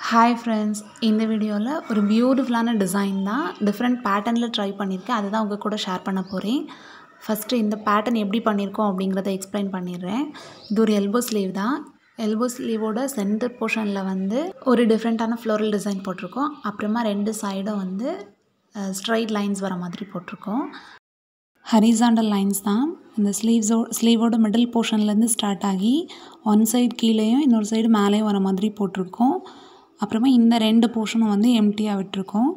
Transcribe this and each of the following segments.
hi friends இந்த வீடியோவில் ஒரு பியூட்டிஃபுல்லான டிசைன் தான் டிஃப்ரெண்ட் பேட்டர்னில் ட்ரை பண்ணியிருக்கேன் அதை தான் உங்கள் கூட ஷேர் பண்ண போகிறேன் ஃபஸ்ட்டு இந்த பேட்டர்ன் எப்படி பண்ணியிருக்கோம் அப்படிங்கிறத எக்ஸ்பிளைன் பண்ணிடுறேன் இது ஒரு எல்போ ஸ்லீவ் தான் எல்போ ஸ்லீவோட சென்டர் போர்ஷனில் வந்து ஒரு டிஃப்ரெண்ட்டான ஃப்ளோரல் டிசைன் போட்டிருக்கோம் அப்புறமா ரெண்டு சைடும் வந்து ஸ்ட்ரைட் லைன்ஸ் வர மாதிரி போட்டிருக்கோம் ஹரிசாண்டல் லைன்ஸ் தான் இந்த ஸ்லீவ்ஸோ ஸ்லீவோட மிடில் போர்ஷன்லேருந்து ஸ்டார்ட் ஆகி ஒன் சைடு கீழேயும் இன்னொரு சைடு மேலேயும் வர மாதிரி போட்டிருக்கோம் அப்புறமா இந்த ரெண்டு போர்ஷனும் வந்து எம்டியாக விட்டுருக்கோம்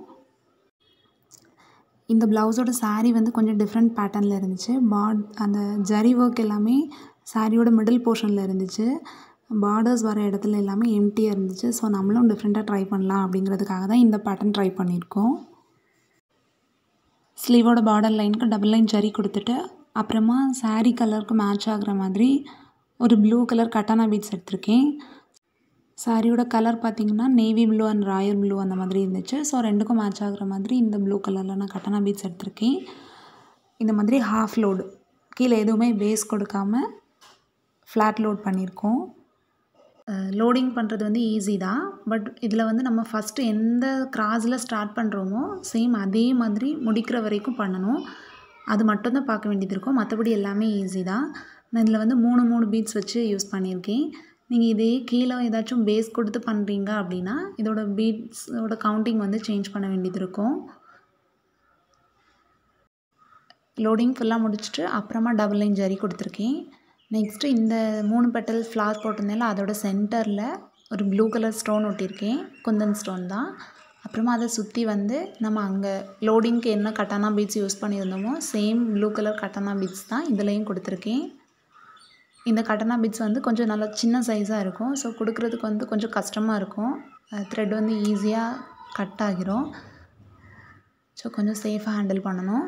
இந்த ப்ளவுஸோட சாரீ வந்து கொஞ்சம் டிஃப்ரெண்ட் பேட்டர்னில் இருந்துச்சு பாட் அந்த ஜரி ஒர்க் எல்லாமே சாரியோட மிடில் போர்ஷனில் இருந்துச்சு பார்டர்ஸ் வர இடத்துல எல்லாமே எம்டியாக இருந்துச்சு ஸோ நம்மளும் டிஃப்ரெண்ட்டாக ட்ரை பண்ணலாம் அப்படிங்கிறதுக்காக தான் இந்த பேட்டர்ன் ட்ரை பண்ணியிருக்கோம் ஸ்லீவோட பார்டர் லைனுக்கு டபுள் லைன் ஜரி கொடுத்துட்டு அப்புறமா சாரீ கலருக்கு மேட்ச் ஆகிற மாதிரி ஒரு ப்ளூ கலர் கட்டானா பீட்ஸ் எடுத்திருக்கேன் சாரியோட கலர் பார்த்திங்கன்னா navy blue and royal blue அந்த மாதிரி இருந்துச்சு ஸோ ரெண்டுக்கும் மேட்ச் ஆகிற மாதிரி இந்த ப்ளூ கலரில் நான் கட்டானா பீட்ஸ் எடுத்திருக்கேன் இந்த மாதிரி ஹாஃப் லோடு கீழே எதுவுமே பேஸ் கொடுக்காமல் ஃப்ளாட் லோட் பண்ணியிருக்கோம் லோடிங் பண்ணுறது வந்து ஈஸி தான் பட் இதில் வந்து நம்ம ஃபஸ்ட்டு எந்த கிராஸில் ஸ்டார்ட் பண்ணுறோமோ சேம் அதே மாதிரி முடிக்கிற வரைக்கும் பண்ணணும் அது மட்டும்தான் பார்க்க வேண்டியது இருக்கும் மற்றபடி எல்லாமே ஈஸி தான் நான் இதில் வந்து மூணு மூணு பீட்ஸ் வச்சு யூஸ் பண்ணியிருக்கேன் நீங்கள் இதே கீழே ஏதாச்சும் பேஸ் கொடுத்து பண்ணுறீங்க அப்படின்னா இதோட பீட்ஸோட கவுண்டிங் வந்து சேஞ்ச் பண்ண வேண்டியது இருக்கும் லோடிங் ஃபுல்லாக முடிச்சுட்டு அப்புறமா டபுள் லைன் ஜரி கொடுத்துருக்கேன் நெக்ஸ்ட்டு இந்த மூணு பெட்டல் ஃப்ளார் போட்டிருந்தால அதோட சென்டரில் ஒரு ப்ளூ கலர் ஸ்டோன் ஒட்டியிருக்கேன் குந்தன் ஸ்டோன் தான் அப்புறமா அதை சுற்றி வந்து நம்ம அங்கே லோடிங்க்கு என்ன கட்டானா பீட்ஸ் யூஸ் பண்ணியிருந்தோமோ சேம் ப்ளூ கலர் கட்டானா பீட்ஸ் தான் இதுலேயும் கொடுத்துருக்கேன் இந்த கட்டனா பீட்ஸ் வந்து கொஞ்சம் நல்லா சின்ன சைஸாக இருக்கும் ஸோ கொடுக்குறதுக்கு வந்து கொஞ்சம் கஷ்டமாக இருக்கும் த்ரெட் வந்து ஈஸியாக கட் ஆகிரும் ஸோ கொஞ்சம் சேஃபாக ஹேண்டில் பண்ணணும்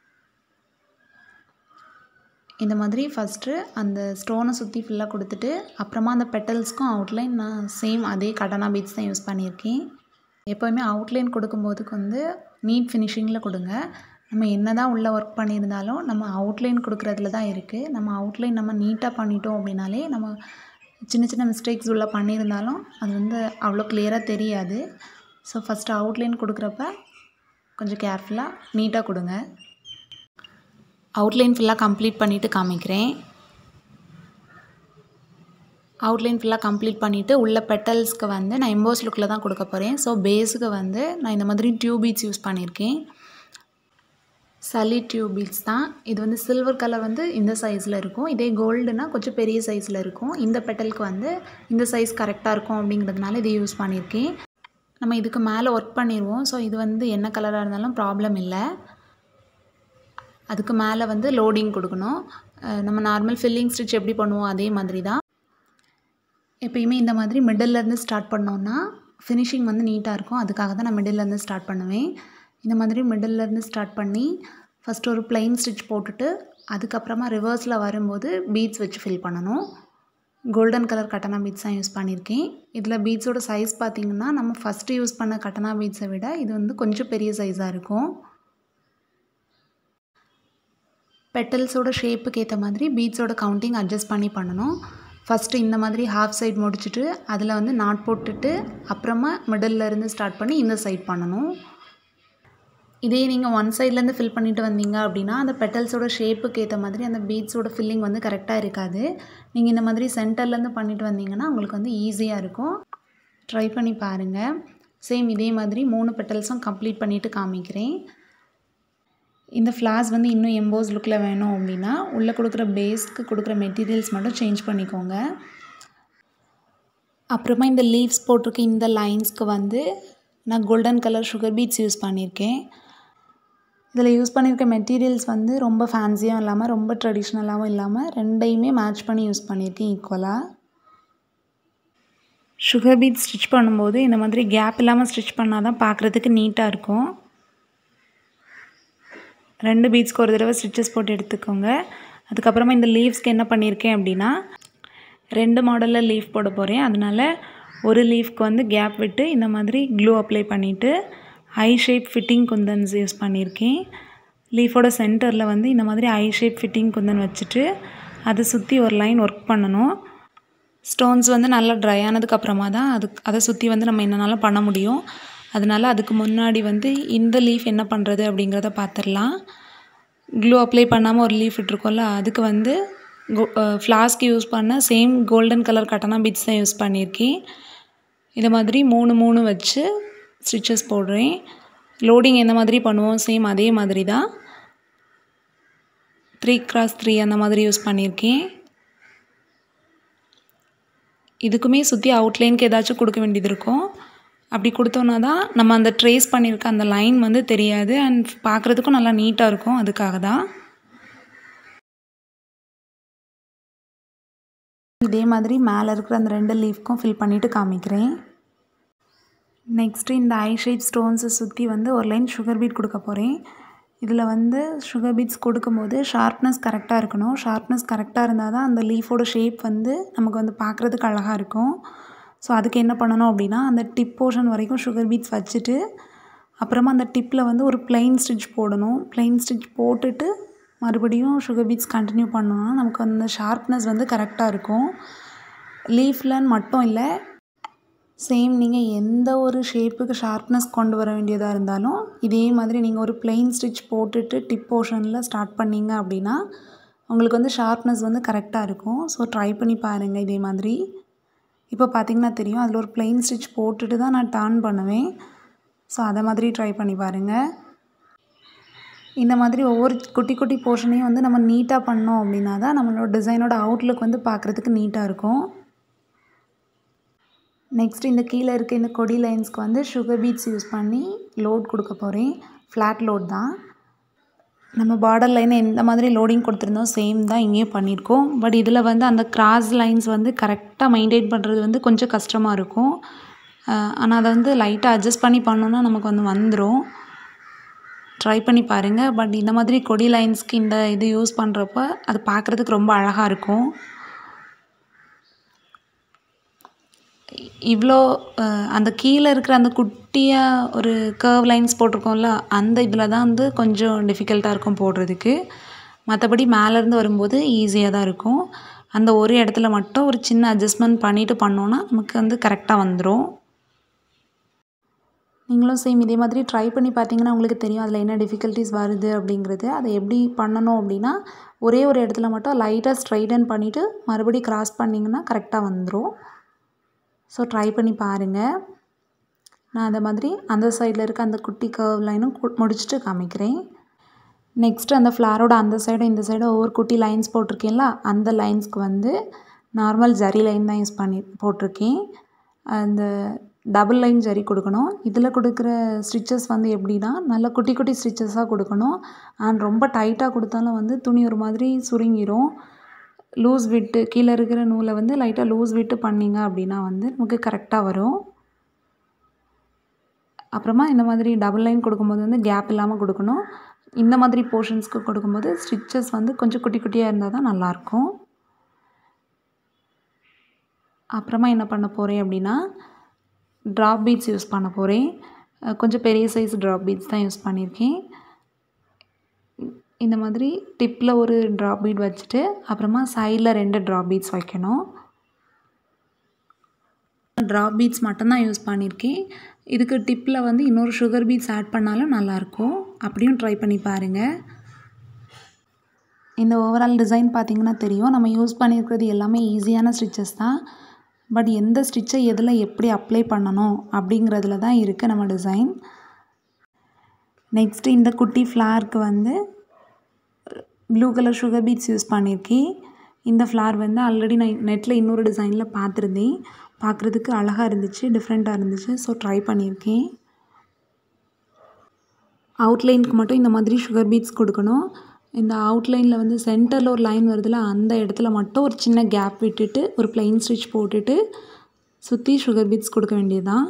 இந்த மாதிரி ஃபஸ்ட்டு அந்த ஸ்டோனை சுற்றி ஃபுல்லாக கொடுத்துட்டு அப்புறமா அந்த பெட்டல்ஸ்க்கும் அவுட்லைன் நான் சேம் அதே கட்டனா பீட்ஸ் தான் யூஸ் பண்ணியிருக்கேன் எப்போவுமே அவுட்லைன் கொடுக்கும்போதுக்கு வந்து நீட் ஃபினிஷிங்கில் கொடுங்க நம்ம என்ன தான் உள்ளே ஒர்க் பண்ணியிருந்தாலும் நம்ம அவுட்லைன் கொடுக்குறதுல தான் இருக்குது நம்ம அவுட்லைன் நம்ம நீட்டாக பண்ணிட்டோம் அப்படின்னாலே நம்ம சின்ன சின்ன மிஸ்டேக்ஸ் உள்ள பண்ணியிருந்தாலும் அது வந்து அவ்வளோ கிளியராக தெரியாது ஸோ ஃபஸ்ட்டு அவுட்லைன் கொடுக்குறப்ப கொஞ்சம் கேர்ஃபுல்லாக நீட்டாக கொடுங்க அவுட்லைன் ஃபுல்லாக கம்ப்ளீட் பண்ணிவிட்டு காமிக்கிறேன் அவுட்லைன் ஃபுல்லாக கம்ப்ளீட் பண்ணிவிட்டு உள்ள பெட்டல்ஸ்க்கு வந்து நான் எம்போஸ் லுக்கில் தான் கொடுக்க போகிறேன் ஸோ பேஸுக்கு வந்து நான் இந்த மாதிரி டியூப் பீட்ஸ் யூஸ் பண்ணியிருக்கேன் சலி டியூப் பீட்ஸ் தான் இது வந்து சில்வர் கலர் வந்து இந்த சைஸில் இருக்கும் இதே கோல்டுனா கொஞ்சம் பெரிய சைஸில் இருக்கும் இந்த பெட்டலுக்கு வந்து இந்த சைஸ் கரெக்டாக இருக்கும் அப்படிங்கிறதுனால இதை யூஸ் பண்ணியிருக்கேன் நம்ம இதுக்கு மேலே ஒர்க் பண்ணிடுவோம் ஸோ இது வந்து என்ன கலராக இருந்தாலும் ப்ராப்ளம் இல்லை அதுக்கு மேலே வந்து லோடிங் கொடுக்கணும் நம்ம நார்மல் ஃபில்லிங் ஸ்டிச் எப்படி பண்ணுவோம் அதே மாதிரி தான் எப்பயுமே இந்த மாதிரி மிடில்லேருந்து ஸ்டார்ட் பண்ணோன்னா ஃபினிஷிங் வந்து நீட்டாக இருக்கும் அதுக்காக தான் நான் மிடில்லேருந்து ஸ்டார்ட் பண்ணுவேன் இந்த மாதிரி மிடில்லேருந்து ஸ்டார்ட் பண்ணி ஃபஸ்ட்டு ஒரு பிளைன் ஸ்டிச் போட்டுட்டு அதுக்கப்புறமா ரிவர்ஸில் வரும்போது பீட்ஸ் வச்சு ஃபில் பண்ணணும் கோல்டன் கலர் கட்டனா பீட்ஸ் தான் யூஸ் பண்ணியிருக்கேன் இதில் பீட்ஸோட சைஸ் பார்த்திங்கன்னா நம்ம ஃபஸ்ட்டு யூஸ் பண்ண கட்டனா பீட்ஸை விட இது வந்து கொஞ்சம் பெரிய சைஸாக இருக்கும் பெட்டல்ஸோட ஷேப்புக்கு ஏற்ற மாதிரி பீட்ஸோட கவுண்டிங் அட்ஜஸ்ட் பண்ணி பண்ணணும் ஃபஸ்ட்டு இந்த மாதிரி ஹாஃப் சைட் முடிச்சுட்டு அதில் வந்து நாட் போட்டுட்டு அப்புறமா மிடில் இருந்து ஸ்டார்ட் பண்ணி இந்த சைட் பண்ணணும் இதே நீங்கள் ஒன் சைட்லேருந்து ஃபில் பண்ணிட்டு வந்தீங்க அப்படின்னா அந்த பெட்டல்ஸோட ஷேப்புக்கு ஏற்ற மாதிரி அந்த பீட்ஸோட ஃபில்லிங் வந்து கரெக்டாக இருக்காது நீங்கள் இந்த மாதிரி சென்டர்லேருந்து பண்ணிட்டு வந்தீங்கன்னா உங்களுக்கு வந்து ஈஸியாக இருக்கும் ட்ரை பண்ணி பாருங்கள் சேம் இதே மாதிரி மூணு பெட்டல்ஸும் கம்ப்ளீட் பண்ணிவிட்டு காமிக்கிறேன் இந்த ஃப்ளார்ஸ் வந்து இன்னும் எம்போஸ் லுக்கில் வேணும் அப்படின்னா உள்ளே கொடுக்குற பேஸ்க்கு கொடுக்குற மெட்டீரியல்ஸ் மட்டும் சேஞ்ச் பண்ணிக்கோங்க அப்புறமா இந்த லீவ்ஸ் போட்டிருக்க இந்த லைன்ஸ்க்கு வந்து நான் golden colour sugar beads use பண்ணியிருக்கேன் இதில் யூஸ் பண்ணியிருக்க மெட்டீரியல்ஸ் வந்து ரொம்ப ஃபேன்சியாகவும் இல்லாமல் ரொம்ப ட்ரெடிஷ்னலாகவும் இல்லாமல் ரெண்டையுமே மேட்ச் பண்ணி யூஸ் பண்ணியிருக்கேன் ஈக்குவலாக சுகர் பீட் ஸ்டிச் பண்ணும்போது இந்த மாதிரி கேப் இல்லாமல் ஸ்டிச் பண்ணால் தான் பார்க்குறதுக்கு நீட்டாக இருக்கும் ரெண்டு பீட்ஸ்க்கு ஒரு தடவை ஸ்டிச்சஸ் போட்டு எடுத்துக்கோங்க அதுக்கப்புறமா இந்த லீவ்ஸ்க்கு என்ன பண்ணியிருக்கேன் அப்படின்னா ரெண்டு மாடலில் லீஃப் போட போகிறேன் அதனால் ஒரு லீஃப்க்கு வந்து கேப் விட்டு இந்த மாதிரி க்ளூ அப்ளை பண்ணிவிட்டு eye shape fitting kundans use பண்ணியிருக்கேன் லீஃபோட சென்டரில் வந்து இந்த மாதிரி ஐ ஷேப் ஃபிட்டிங் குந்தன் வச்சுட்டு அதை சுற்றி ஒரு லைன் ஒர்க் பண்ணணும் ஸ்டோன்ஸ் வந்து நல்லா ட்ரை ஆனதுக்கப்புறமா தான் அது அதை சுற்றி வந்து நம்ம என்னனாலும் பண்ண முடியும் அதனால் அதுக்கு முன்னாடி வந்து இந்த லீஃப் என்ன பண்ணுறது அப்படிங்கிறத பார்த்துடலாம் க்ளூ அப்ளை பண்ணாமல் ஒரு லீஃப் விட்டுருக்கோம்ல அதுக்கு வந்து ஃப்ளாஸ்க்கு யூஸ் பண்ண சேம் கோல்டன் கலர் கட்டனா பீட்ஸ் தான் யூஸ் பண்ணியிருக்கேன் இது மாதிரி மூணு மூணு வச்சு ஸ்டிச்சஸ் போடுறேன் லோடிங் எந்த மாதிரி பண்ணுவோம் சேம் அதே மாதிரி தான் த்ரீ கிராஸ் த்ரீ அந்த மாதிரி யூஸ் பண்ணியிருக்கேன் இதுக்குமே சுற்றி அவுட்லைனுக்கு ஏதாச்சும் கொடுக்க வேண்டியது இருக்கும் அப்படி கொடுத்தோன்னா தான் நம்ம அந்த ட்ரேஸ் பண்ணியிருக்க அந்த லைன் வந்து தெரியாது அண்ட் பார்க்குறதுக்கும் நல்லா நீட்டாக இருக்கும் அதுக்காக தான் இதே மாதிரி மேலே இருக்கிற அந்த ரெண்டு லீஃப்க்கும் ஃபில் பண்ணிவிட்டு காமிக்கிறேன் நெக்ஸ்ட்டு இந்த ஐ ஷேட் ஸ்டோன்ஸை சுற்றி வந்து ஒரு லைன் சுகர் பீட் கொடுக்க போகிறேன் இதில் வந்து சுகர் பீட்ஸ் கொடுக்கும்போது ஷார்ப்னஸ் கரெக்டாக இருக்கணும் ஷார்ப்னஸ் கரெக்டாக இருந்தால் தான் அந்த லீஃபோட ஷேப் வந்து நமக்கு வந்து பார்க்குறதுக்கு அழகாக இருக்கும் ஸோ அதுக்கு என்ன பண்ணணும் அப்படின்னா அந்த டிப் போர்ஷன் வரைக்கும் சுகர் பீட்ஸ் வச்சுட்டு அப்புறமா அந்த டிப்பில் வந்து ஒரு பிளெயின் ஸ்டிச் போடணும் பிளெயின் ஸ்டிச் போட்டுட்டு மறுபடியும் சுகர் பீட்ஸ் கண்டினியூ பண்ணோன்னா நமக்கு அந்த ஷார்ப்னஸ் வந்து கரெக்டாக இருக்கும் லீஃப்லன்னு மட்டும் இல்லை சேம் நீங்கள் எந்த ஒரு ஷேப்புக்கு ஷார்ப்னஸ் கொண்டு வர வேண்டியதாக இருந்தாலும் இதே மாதிரி நீங்கள் ஒரு பிளெயின் ஸ்டிச் போட்டுட்டு டிப் போர்ஷனில் ஸ்டார்ட் பண்ணிங்க அப்படின்னா உங்களுக்கு வந்து ஷார்ப்னஸ் வந்து கரெக்டாக இருக்கும் ஸோ ட்ரை பண்ணி பாருங்கள் இதே மாதிரி இப்போ பார்த்திங்கன்னா தெரியும் அதில் ஒரு பிளெயின் ஸ்டிச் போட்டுட்டு தான் நான் டர்ன் பண்ணுவேன் ஸோ அதை மாதிரி ட்ரை பண்ணி பாருங்கள் இந்த மாதிரி ஒவ்வொரு குட்டி குட்டி போர்ஷனையும் வந்து நம்ம நீட்டாக பண்ணோம் அப்படின்னா தான் நம்மளோட டிசைனோட அவுட்லுக் வந்து பார்க்குறதுக்கு நீட்டாக இருக்கும் நெக்ஸ்ட் இந்த கீழே இருக்க இந்த கொடி லைன்ஸ்க்கு வந்து சுகர் பீட்ஸ் யூஸ் பண்ணி லோட் கொடுக்க போகிறேன் ஃப்ளாட் லோட் தான் நம்ம பார்டர் லைனை எந்த மாதிரி லோடிங் கொடுத்துருந்தோம் சேம் தான் இங்கேயும் பண்ணியிருக்கோம் பட் இதில் வந்து அந்த கிராஸ் லைன்ஸ் வந்து கரெக்டாக மெயின்டைன் பண்ணுறது வந்து கொஞ்சம் கஷ்டமாக இருக்கும் ஆனால் அதை வந்து லைட்டாக அட்ஜஸ்ட் பண்ணி பண்ணோன்னா நமக்கு வந்து வந்துடும் ட்ரை பண்ணி பாருங்கள் பட் இந்த மாதிரி கொடி லைன்ஸ்க்கு இந்த இது யூஸ் பண்ணுறப்ப அது பார்க்குறதுக்கு ரொம்ப அழகாக இருக்கும் இவ்வளோ அந்த கீழே இருக்கிற அந்த குட்டியாக ஒரு கர்வ் லைன்ஸ் போட்டிருக்கோம்ல அந்த இதில் தான் வந்து கொஞ்சம் டிஃபிகல்ட்டாக இருக்கும் போடுறதுக்கு மற்றபடி மேலேருந்து வரும்போது ஈஸியாக தான் இருக்கும் அந்த ஒரு இடத்துல மட்டும் ஒரு சின்ன அட்ஜஸ்ட்மெண்ட் பண்ணிவிட்டு பண்ணோன்னா நமக்கு வந்து கரெக்டாக வந்துடும் நீங்களும் சேம் இதே மாதிரி ட்ரை பண்ணி பார்த்தீங்கன்னா உங்களுக்கு தெரியும் அதில் என்ன டிஃபிகல்ட்டிஸ் வருது அப்படிங்கிறது அதை எப்படி பண்ணணும் அப்படின்னா ஒரே ஒரு இடத்துல மட்டும் லைட்டாக ஸ்ட்ரைட்டன் பண்ணிவிட்டு மறுபடியும் க்ராஸ் பண்ணிங்கன்னா கரெக்டாக வந்துடும் ஸோ ட்ரை பண்ணி பாருங்கள் நான் அதை மாதிரி அந்த சைடில் இருக்க அந்த குட்டி கர்வ் லைனும் முடிச்சுட்டு காமிக்கிறேன் நெக்ஸ்ட்டு அந்த ஃப்ளாரோட அந்த சைடும் இந்த சைடும் ஒவ்வொரு குட்டி லைன்ஸ் போட்டிருக்கேன்ல அந்த லைன்ஸ்க்கு வந்து நார்மல் ஜரி லைன் தான் யூஸ் பண்ணி போட்டிருக்கேன் அந்த டபுள் லைன் ஜரி கொடுக்கணும் இதில் கொடுக்குற ஸ்டிச்சஸ் வந்து எப்படின்னா நல்ல குட்டி குட்டி ஸ்டிச்சஸாக கொடுக்கணும் அண்ட் ரொம்ப டைட்டாக கொடுத்தாலும் வந்து துணி ஒரு மாதிரி சுருங்கிரும் லூஸ் விட்டு கீழே இருக்கிற நூலை வந்து லைட்டாக லூஸ் விட்டு பண்ணிங்க அப்படின்னா வந்து நமக்கு கரெக்டாக வரும் அப்புறமா இந்த மாதிரி டபுள் லைன் கொடுக்கும்போது வந்து கேப் இல்லாமல் கொடுக்கணும் இந்த மாதிரி போர்ஷன்ஸ்க்கு கொடுக்கும்போது ஸ்டிச்சஸ் வந்து கொஞ்சம் குட்டி குட்டியாக இருந்தால் தான் நல்லாயிருக்கும் அப்புறமா என்ன பண்ண போகிறேன் அப்படின்னா ட்ராப் பீட்ஸ் யூஸ் பண்ண போகிறேன் கொஞ்சம் பெரிய சைஸ் ட்ராப் பீட்ஸ் தான் யூஸ் பண்ணியிருக்கேன் இந்த மாதிரி டிப்பில் ஒரு ட்ராப் பீட் வச்சுட்டு அப்புறமா சைடில் ரெண்டு ட்ராப் பீட்ஸ் வைக்கணும் ட்ராப் பீட்ஸ் மட்டும்தான் யூஸ் பண்ணியிருக்கேன் இதுக்கு டிப்பில் வந்து இன்னொரு சுகர் பீட்ஸ் ஆட் பண்ணாலும் நல்லாயிருக்கும் அப்படியும் ட்ரை பண்ணி பாருங்கள் இந்த ஓவரால் டிசைன் பார்த்திங்கன்னா தெரியும் நம்ம யூஸ் பண்ணியிருக்கிறது எல்லாமே ஈஸியான ஸ்டிச்சஸ் தான் பட் எந்த ஸ்டிச்சை எதில் எப்படி அப்ளை பண்ணணும் அப்படிங்கிறதுல தான் இருக்குது நம்ம டிசைன் நெக்ஸ்ட்டு இந்த குட்டி ஃப்ளார்க்கு வந்து blue colour sugar beads use பண்ணியிருக்கேன் இந்த ஃப்ளார் வந்து ஆல்ரெடி நான் நெட்டில் இன்னொரு டிசைனில் பார்த்துருந்தேன் பார்க்குறதுக்கு அழகாக இருந்துச்சு டிஃப்ரெண்ட்டாக இருந்துச்சு ஸோ ட்ரை பண்ணியிருக்கேன் அவுட்லைனுக்கு மட்டும் இந்த மாதிரி சுகர் பீட்ஸ் கொடுக்கணும் இந்த அவுட்லைனில் வந்து சென்டரில் ஒரு லைன் வருதுல அந்த இடத்துல மட்டும் ஒரு சின்ன கேப் விட்டுட்டு ஒரு பிளெயின் ஸ்டிச் போட்டுட்டு சுற்றி சுகர் பீட்ஸ் கொடுக்க வேண்டியதுதான்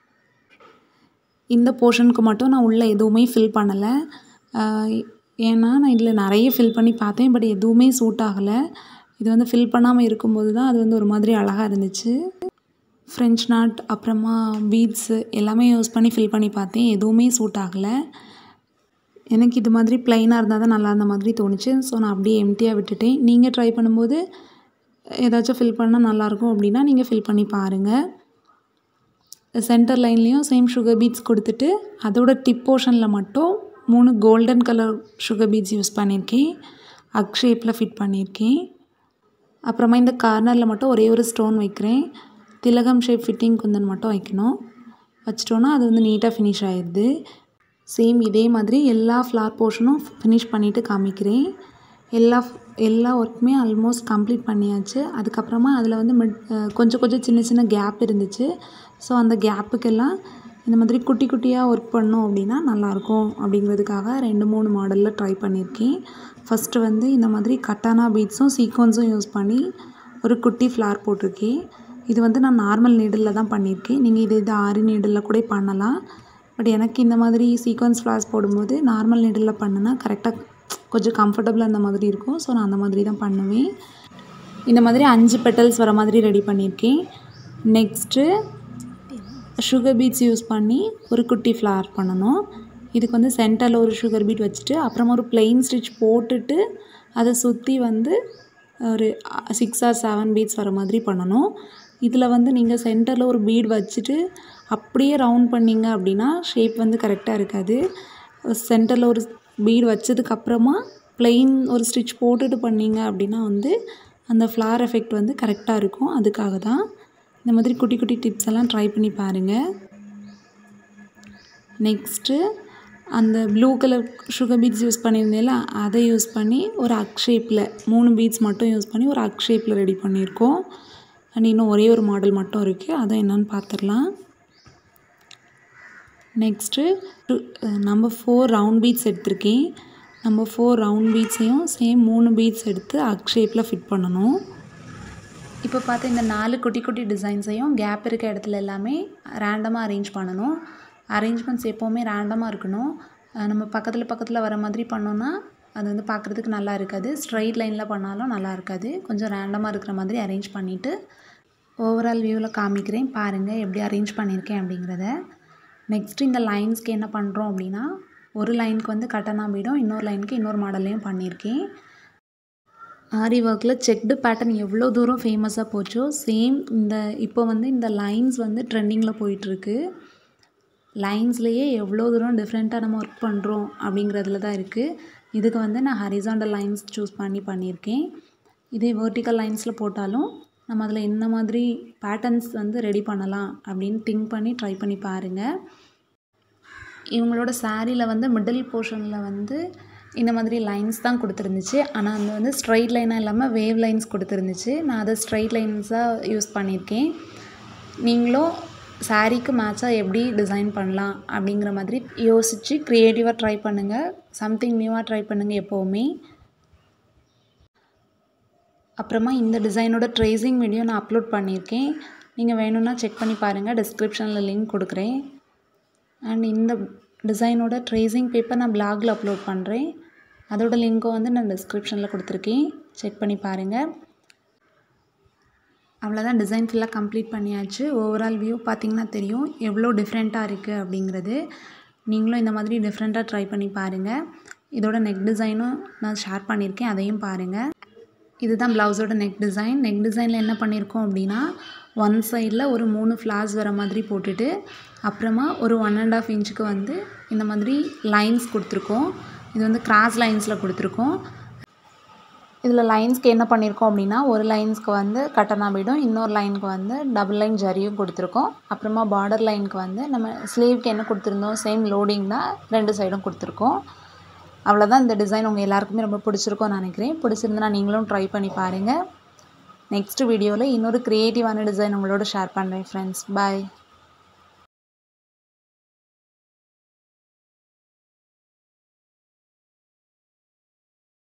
இந்த போர்ஷனுக்கு மட்டும் நான் உள்ளே எதுவுமே ஃபில் பண்ணலை ஏன்னா நான் இதில் நிறைய ஃபில் பண்ணி பார்த்தேன் பட் எதுவுமே சூட் ஆகலை இது வந்து ஃபில் பண்ணாமல் இருக்கும்போது தான் அது வந்து ஒரு மாதிரி அழகாக இருந்துச்சு ஃப்ரெஞ்ச் நாட் அப்புறமா பீட்ஸு எல்லாமே யூஸ் பண்ணி ஃபில் பண்ணி பார்த்தேன் எதுவுமே சூட் ஆகலை எனக்கு இது மாதிரி ப்ளைனாக இருந்தால் தான் நல்லா இருந்த மாதிரி தோணுச்சு ஸோ நான் அப்படியே எம்டியாக விட்டுட்டேன் நீங்கள் ட்ரை பண்ணும்போது ஏதாச்சும் ஃபில் பண்ணால் நல்லாயிருக்கும் அப்படின்னா நீங்கள் ஃபில் பண்ணி பாருங்கள் சென்டர் லைன்லேயும் சேம் சுகர் பீட்ஸ் கொடுத்துட்டு அதோட டிப் போர்ஷனில் மட்டும் மூணு golden colour sugar beads use பண்ணியிருக்கேன் அக் ஷேப்பில் ஃபிட் பண்ணியிருக்கேன் அப்புறமா இந்த கார்னரில் மட்டும் ஒரே ஒரு ஸ்டோன் வைக்கிறேன் திலகம் ஷேப் ஃபிட்டிங் குந்தன் மட்டும் வைக்கணும் வச்சிட்டோன்னா அது வந்து நீட்டாக ஃபினிஷ் ஆயிடுது சேம் இதே மாதிரி எல்லா ஃப்ளார் போர்ஷனும் ஃபினிஷ் பண்ணிவிட்டு காமிக்கிறேன் எல்லா எல்லா ஒர்க்குமே ஆல்மோஸ்ட் கம்ப்ளீட் பண்ணியாச்சு அதுக்கப்புறமா அதில் வந்து மிட் கொஞ்சம் கொஞ்சம் சின்ன சின்ன கேப் இருந்துச்சு ஸோ அந்த கேப்புக்கெல்லாம் இந்த மாதிரி குட்டி குட்டியாக ஒர்க் பண்ணோம் அப்படின்னா நல்லாயிருக்கும் அப்படிங்கிறதுக்காக ரெண்டு மூணு மாடலில் ட்ரை பண்ணியிருக்கேன் ஃபஸ்ட்டு வந்து இந்த மாதிரி கட்டானா பீட்ஸும் சீக்வன்ஸும் யூஸ் பண்ணி ஒரு குட்டி ஃப்ளார் போட்டிருக்கேன் இது வந்து நான் நார்மல் நீடில் தான் பண்ணியிருக்கேன் நீங்கள் இது இது ஆரி நீடில் கூட பண்ணலாம் பட் எனக்கு இந்த மாதிரி சீக்வன்ஸ் ஃப்ளார்ஸ் போடும்போது நார்மல் நீடில் பண்ணுனா கரெக்டாக கொஞ்சம் கம்ஃபர்டபுளாக அந்த மாதிரி இருக்கும் ஸோ நான் அந்த மாதிரி தான் பண்ணுவேன் இந்த மாதிரி அஞ்சு பெட்டல்ஸ் வர மாதிரி ரெடி பண்ணியிருக்கேன் நெக்ஸ்ட்டு சுகர் பீட்ஸ் யூஸ் பண்ணி ஒரு குட்டி ஃப்ளார் பண்ணணும் இதுக்கு வந்து சென்டரில் ஒரு சுகர் பீட் வச்சுட்டு அப்புறமா ஒரு பிளெயின் ஸ்டிச் போட்டுட்டு அதை சுற்றி வந்து ஒரு சிக்ஸ் ஆர் செவன் பீட்ஸ் வர மாதிரி பண்ணணும் இதில் வந்து நீங்கள் சென்டரில் ஒரு பீட் வச்சுட்டு அப்படியே ரவுண்ட் பண்ணிங்க அப்படின்னா ஷேப் வந்து கரெக்டாக இருக்காது சென்டரில் ஒரு பீட் வச்சதுக்கப்புறமா பிளெயின் ஒரு ஸ்டிச் போட்டுட்டு பண்ணிங்க அப்படின்னா வந்து அந்த ஃப்ளார் எஃபெக்ட் வந்து கரெக்டாக இருக்கும் அதுக்காக தான் இந்த மாதிரி குட்டி குட்டி டிப்ஸ் எல்லாம் ட்ரை பண்ணி பாருங்கள் நெக்ஸ்ட்டு அந்த blue colour sugar beads use பண்ணியிருந்தேல அதை யூஸ் பண்ணி ஒரு அக் ஷேப்பில் மூணு பீட்ஸ் மட்டும் யூஸ் பண்ணி ஒரு அக் ஷேப்பில் ரெடி பண்ணியிருக்கோம் அண்ட் இன்னும் ஒரே ஒரு மாடல் மட்டும் இருக்குது அதை என்னென்னு பார்த்துடலாம் next number four round beads எடுத்திருக்கேன் நம்பர் ஃபோர் ரவுண்ட் பீட்ஸையும் சேம் மூணு பீட்ஸ் எடுத்து அக் ஷேப்பில் ஃபிட் பண்ணணும் இப்போ பார்த்து இந்த நாலு குட்டி குட்டி டிசைன்ஸையும் கேப் இருக்க இடத்துல எல்லாமே ரேண்டமாக அரேஞ்ச் பண்ணணும் அரேஞ்ச்மெண்ட்ஸ் எப்போவுமே ரேண்டமாக இருக்கணும் நம்ம பக்கத்தில் பக்கத்தில் வர மாதிரி பண்ணோன்னா அது வந்து பார்க்குறதுக்கு நல்லா இருக்காது ஸ்ட்ரைட் லைனில் பண்ணாலும் நல்லா இருக்காது கொஞ்சம் ரேண்டமாக இருக்கிற மாதிரி அரேஞ்ச் பண்ணிவிட்டு ஓவரால் வியூவில் காமிக்கிறேன் பாருங்கள் எப்படி அரேஞ்ச் பண்ணியிருக்கேன் அப்படிங்கிறத நெக்ஸ்ட்டு இந்த லைன்ஸ்க்கு என்ன பண்ணுறோம் அப்படின்னா ஒரு லைனுக்கு வந்து கட்டனா பீடும் இன்னொரு லைனுக்கு இன்னொரு மாடல்லையும் பண்ணியிருக்கேன் ஆரி ஒர்க்கில் செக்டு பேட்டர்ன் எவ்வளோ தூரம் ஃபேமஸாக போச்சோ சேம் இந்த இப்போ வந்து இந்த லைன்ஸ் வந்து ட்ரெண்டிங்கில் போயிட்டுருக்கு லைன்ஸ்லேயே எவ்வளோ தூரம் டிஃப்ரெண்ட்டாக நம்ம ஒர்க் பண்ணுறோம் அப்படிங்கிறதுல தான் இருக்குது இதுக்கு வந்து நான் ஹரிசாண்டல் லைன்ஸ் சூஸ் பண்ணி பண்ணியிருக்கேன் இதே வேர்ட்டிக்கல் லைன்ஸில் போட்டாலும் நம்ம அதில் என்ன மாதிரி பேட்டர்ன்ஸ் வந்து ரெடி பண்ணலாம் அப்படின்னு திங்க் பண்ணி ட்ரை பண்ணி பாருங்கள் இவங்களோட சாரியில் வந்து மிடில் போர்ஷனில் வந்து இந்த மாதிரி லைன்ஸ் தான் கொடுத்துருந்துச்சு ஆனால் அந்த வந்து ஸ்ட்ரைட் லைனாக இல்லாமல் வேவ் லைன்ஸ் கொடுத்துருந்துச்சு நான் அதை ஸ்ட்ரைட் லைன்ஸாக யூஸ் பண்ணியிருக்கேன் நீங்களும் சாரீக்கு மேட்சாக எப்படி டிசைன் பண்ணலாம் அப்படிங்கிற மாதிரி யோசித்து க்ரியேட்டிவாக ட்ரை பண்ணுங்கள் சம்திங் நியூவாக ட்ரை பண்ணுங்கள் எப்போவுமே அப்புறமா இந்த டிசைனோட ட்ரேசிங் வீடியோ நான் அப்லோட் பண்ணியிருக்கேன் நீங்கள் வேணும்னா செக் பண்ணி பாருங்கள் டிஸ்கிரிப்ஷனில் லிங்க் கொடுக்குறேன் அண்ட் இந்த டிசைனோட ட்ரேசிங் பேப்பர் நான் பிளாகில் அப்லோட் பண்ணுறேன் அதோட லிங்க்கும் வந்து நான் டிஸ்கிரிப்ஷனில் கொடுத்துருக்கேன் செக் பண்ணி பாருங்கள் அவ்வளோதான் டிசைன் ஃபுல்லாக கம்ப்ளீட் பண்ணியாச்சு ஓவரால் வியூ பார்த்திங்கன்னா தெரியும் எவ்வளோ டிஃப்ரெண்ட்டாக இருக்குது அப்படிங்கிறது நீங்களும் இந்த மாதிரி டிஃப்ரெண்ட்டாக ட்ரை பண்ணி பாருங்கள் இதோட நெக் டிசைனும் நான் ஷேர் பண்ணியிருக்கேன் அதையும் பாருங்கள் இதுதான் ப்ளவுஸோட நெக் டிசைன் நெக் டிசைனில் என்ன பண்ணியிருக்கோம் அப்படின்னா ஒன் சைடில் ஒரு மூணு ஃப்ளார்ஸ் வர மாதிரி போட்டுட்டு அப்புறமா ஒரு ஒன் அண்ட் ஆஃப் இன்ச்சுக்கு வந்து இந்த மாதிரி லைன்ஸ் கொடுத்துருக்கோம் இது வந்து கிராஸ் லைன்ஸில் கொடுத்துருக்கோம் இதில் லைன்ஸ்க்கு என்ன பண்ணியிருக்கோம் அப்படின்னா ஒரு லைன்ஸ்க்கு வந்து கட்டனா பீடும் இன்னொரு லைனுக்கு வந்து டபுள் லைன் ஜரியும் கொடுத்துருக்கோம் அப்புறமா பார்டர் லைனுக்கு வந்து நம்ம ஸ்லீவ்க்கு என்ன கொடுத்துருந்தோம் சேம் லோடிங் தான் ரெண்டு சைடும் கொடுத்துருக்கோம் அவ்வளோதான் இந்த டிசைன் உங்கள் எல்லாருக்குமே ரொம்ப பிடிச்சிருக்கும்னு நினைக்கிறேன் பிடிச்சிருந்தனா நீங்களும் ட்ரை பண்ணி பாருங்கள் நெக்ஸ்ட் வீடியோவில் இன்னொரு க்ரியேட்டிவான டிசைன் உங்களோட ஷேர் பண்ணுறேன் ஃப்ரெண்ட்ஸ் பாய்